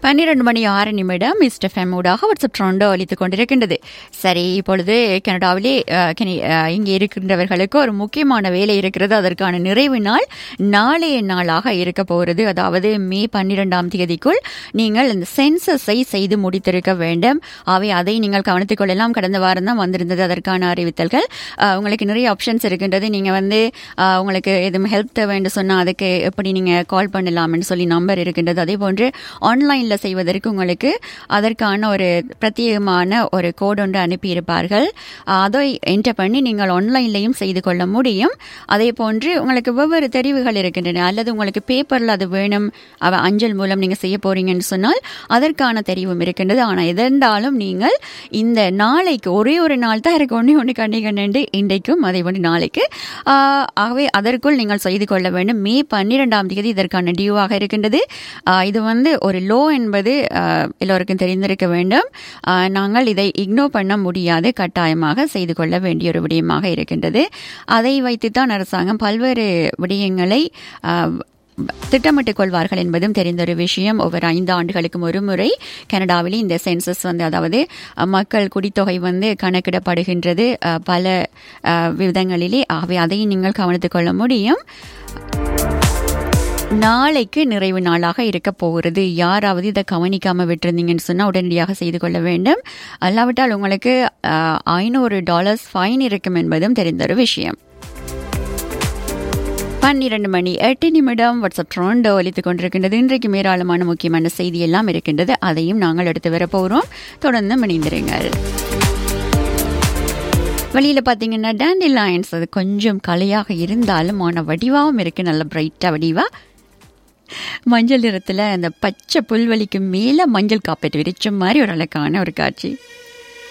பன்னிரண்டு மணி ஆறு நிமிடம் மிஸ்டர் ஃபெமூடாக வாட்ஸ்அப் ட்ரோண்டோ அளித்துக் கொண்டிருக்கின்றது சரி இப்பொழுது கனடாவிலே அஹ், கனி- அஹ், இங்கே இருக்கின்றவர்களுக்கு ஒரு முக்கியமான வேலை இருக்கிறது அதற்கான நிறைவு நாள் நாளைய நாளாக இருக்க போகிறது அதாவது மே பன்னிரெண்டாம் தேதிக்குள் நீங்கள் இந்த சென்சஸை செய்து முடித்திருக்க வேண்டும் அவை அதை நீங்கள் கவனித்துக் கொள்ளலாம் கடந்த வாரம் தான் வந்திருந்தது அதற்கான அறிவித்தல்கள் அஹ், உங்களுக்கு நிறைய ஆப்ஷன்ஸ் இருக்கின்றது நீங்க வந்து அஹ், உங்களுக்கு எதுவும் ஹெல்ப் தேவை என்று சொன்னா அதுக்கு எப்படி நீங்க கால் பண்ணலாம்னு சொல்லி நம்பர் இருக்கின்றது அதே போன்று ஆன்லைன்ல செய்வதற்கு உங்களுக்கு அதற்கான ஒரு பிரத்யேகமான ஒரு கோட் ஒன்று அனுப்பியிருப்பார்கள் அதை என்டர் பண்ணி நீங்கள் ஆன்லைன்லையும் செய்து கொள்ள முடியும் அதே போன்று உங்களுக்கு வெவ்வேறு தெரிவுகள் இருக்கின்றன அல்லது உங்களுக்கு பேப்பர்ல அது வேணும் அவ அஞ்சல் மூலம் நீங்க செய்ய போறீங்கன்னு சொன்னால் அதற்கான தெரிவும் இருக்கின்றது ஆனால் எதென்றாலும் நீங்கள் இந்த நாளைக்கு ஒரே ஒரு நாள் தான் இருக்கு ஒன்று ஒன்று கண்ணி கண்டு இன்றைக்கும் அதே போன்று நாளைக்கு ஆஹ், ஆகவே அதற்குள் நீங்கள் செய்து கொள்ள வேண்டும் மே பன்னிரெண்டாம் தேதி இதற்கான டியூவாக இருக்கின்றது ஆஹ், இது வந்து ஒரு லோ என்பது ஆஹ், எல்லோருக்கும் தெரிந்திருக்க வேண்டும் ஆஹ், நாங்கள் இதை இக்னோர் பண்ண முடியாது கட்டாயமாக செய்து கொள்ள வேண்டிய ஒரு விடயமாக இருக்கின்றது அதை வைத்துத்தான் அரசாங்கம் பல்வேறு விடயங்களை ஆஹ், திட்டமிட்டுக் கொள்வார்கள் என்பதும் தெரிந்த ஒரு விஷயம் ஒவ்வொரு ஐந்து ஆண்டுகளுக்கும் ஒரு முறை கனடாவிலே இந்த சென்சஸ் வந்து அதாவது அஹ், மக்கள் குடித்தொகை வந்து கணக்கிடப்படுகின்றது அஹ், பல அஹ், விதங்களிலே ஆகவே அதையும் நீங்கள் கவனித்துக் கொள்ள முடியும் நாளைக்கு நிறைவு நாளாக இருக்க போகிறது யாராவது இதை கவனிக்காம விட்டிருந்தீங்கன்னு சொன்னா உடனடியாக செய்து கொள்ள வேண்டும் அல்லாவிட்டால் உங்களுக்கு ஐநூறு டாலர்ஸ் ஃபைன் இருக்கும் என்பதும் தெரிந்த ஒரு விஷயம் பன்னிரண்டு மணி எட்டு நிமிடம் வாட்ஸ்அப் ட்ரோண்டோ ஒலித்துக் கொண்டிருக்கின்றது இன்றைக்கு ஏராளமான முக்கியமான செய்தி எல்லாம் இருக்கின்றது அதையும் நாங்கள் எடுத்து வரப் போகிறோம் தொடர்ந்து இணைந்திருங்கள் வெளியில பாத்தீங்கன்னா டேண்டி லைன்ஸ் அது கொஞ்சம் கலையாக இருந்தாலும் ஆன வடிவாகவும் இருக்கு நல்ல பிரைட்டா வடிவா மஞ்சள் நிறத்துல அந்த பச்சை புல்வெளிக்கு மேல மஞ்சள் காப்பேட் விரிச்ச மாதிரி ஒரு அழகான ஒரு காட்சி